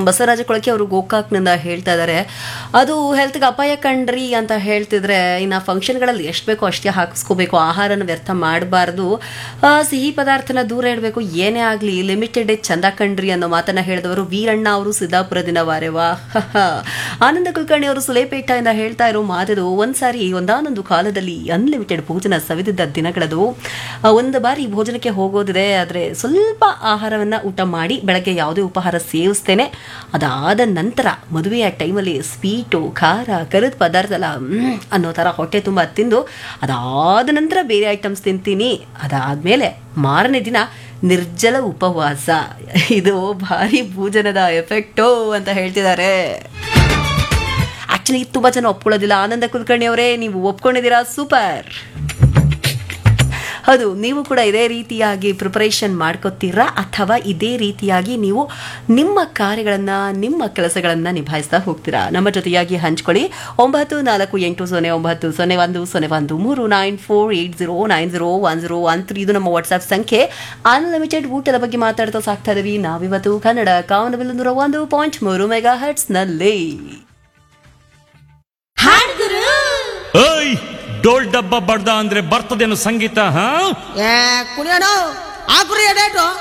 ಬಸವರಾಜ ಕೊಳಕೆ ಅವರು ಗೋಕಾಕ್ನಿಂದ ಹೇಳ್ತಾ ಇದ್ದಾರೆ ಅದು ಹೆಲ್ತ್ಗೆ ಅಪಾಯ ಕಂಡ್ರಿ ಅಂತ ಹೇಳ್ತಿದ್ರೆ ಇನ್ನು ಫಂಕ್ಷನ್ಗಳಲ್ಲಿ ಎಷ್ಟು ಬೇಕೋ ಅಷ್ಟೇ ಹಾಕಿಸ್ಕೋಬೇಕು ಆಹಾರನ ವ್ಯರ್ಥ ಮಾಡಬಾರ್ದು ಸಿಹಿ ಪದಾರ್ಥನ ದೂರ ಇಡಬೇಕು ಏನೇ ಆಗಲಿ ಲಿಮಿಟೆಡ್ ಚಂದ ಕಂಡ್ರಿ ಅನ್ನೋ ಮಾತನ್ನ ಹೇಳಿದವರು ವೀರಣ್ಣ ಅವರು ಸಿದ್ದಾಪುರದಿಂದ ವಾರೆವಾ ಆನಂದ ಕುಲಕರ್ಣಿ ಅವರು ಸುಲೇಪೇಟೆಯಿಂದ ಹೇಳ್ತಾ ಇರೋ ಮಾತಿದು ಒಂದ್ಸಾರಿ ಒಂದಾನೊಂದು ಕಾಲದಲ್ಲಿ ಅನ್ಲಿಮಿಟೆಡ್ ಭೋಜನ ಸವಿದಿದ್ದ ದಿನಗಳದು ಆ, ಒಂದು ಬಾರಿ ಭೋಜನಕ್ಕೆ ಹೋಗೋದಿದೆ ಆದರೆ ಸ್ವಲ್ಪ ಆಹಾರವನ್ನ ಊಟ ಮಾಡಿ ಬೆಳಗ್ಗೆ ಯಾವುದೇ ಉಪಹಾರ ಸೇವಿಸ್ತೇನೆ ಅದಾದ ನಂತರ ಮದುವೆಯ ಟೈಮಲ್ಲಿ ಸ್ವೀಟು ಖಾರ ಕರಿದ ಪದಾರ್ಥ ಎಲ್ಲ ಮ್, ಅನ್ನೋ ಥರ ಹೊಟ್ಟೆ ತುಂಬ ತಿಂದು ಅದಾದ ನಂತರ ಬೇರೆ ಐಟಮ್ಸ್ ತಿಂತೀನಿ ಅದಾದಮೇಲೆ ಮಾರನೇ ದಿನ ನಿರ್ಜಲ ಉಪವಾಸ ಇದು ಭಾರಿ ಭೋಜನದ ಎಫೆಕ್ಟು ಅಂತ ಹೇಳ್ತಿದ್ದಾರೆ ಆಕ್ಚುಲಿ ತುಂಬಾ ಜನ ಒಪ್ಕೊಳ್ಳೋದಿಲ್ಲ ಆನಂದ ಕುಲಕರ್ಣಿ ಅವರೇ ನೀವು ಒಪ್ಕೊಂಡಿದ್ದೀರಾ ಸೂಪರ್ ಹೌದು ನೀವು ಕೂಡ ಇದೇ ರೀತಿಯಾಗಿ ಪ್ರಿಪರೇಷನ್ ಮಾಡ್ಕೋತೀರಾ ಅಥವಾ ಇದೇ ರೀತಿಯಾಗಿ ನೀವು ನಿಮ್ಮ ಕಾರ್ಯಗಳನ್ನು ನಿಮ್ಮ ಕೆಲಸಗಳನ್ನು ನಿಭಾಯಿಸ್ತಾ ಹೋಗ್ತೀರಾ ನಮ್ಮ ಜೊತೆಯಾಗಿ ಹಂಚ್ಕೊಳ್ಳಿ ಒಂಬತ್ತು ನಾಲ್ಕು ಎಂಟು ಸೊನ್ನೆ ಒಂಬತ್ತು ಸೊನ್ನೆ ಒಂದು ಸೊನ್ನೆ ಒಂದು ಮೂರು nine four eight zero nine zero one zero one three ಇದು ನಮ್ಮ ವಾಟ್ಸ್ಆಪ್ ಸಂಖ್ಯೆ ಅನ್ಲಿಮಿಟೆಡ್ ಊಟದ ಬಗ್ಗೆ ಮಾತಾಡ್ತಾ ಸಾಕ್ತಾ ಇದೀವಿ ನಾವಿವತ್ತು ಕನ್ನಡ ಕಾವನಬಿಲ್ ನೂರ ಒಂದು ಪಾಯಿಂಟ್ ಮೂರು ಮೆಗಾ ಹರ್ಟ್ಸ್ನಲ್ಲಿ ಹಾಡ್ಗುರು ಏಯ್ ಡೋಲ್ ಡಬ್ಬ ಬಡ್ದ ಅಂದ್ರೆ ಬರ್ತದೇನು ಸಂಗೀತ ಹಾ ಏ ಕುಣಿಯೋಣ ಹಾಕ್ರಿ ಡೇಟು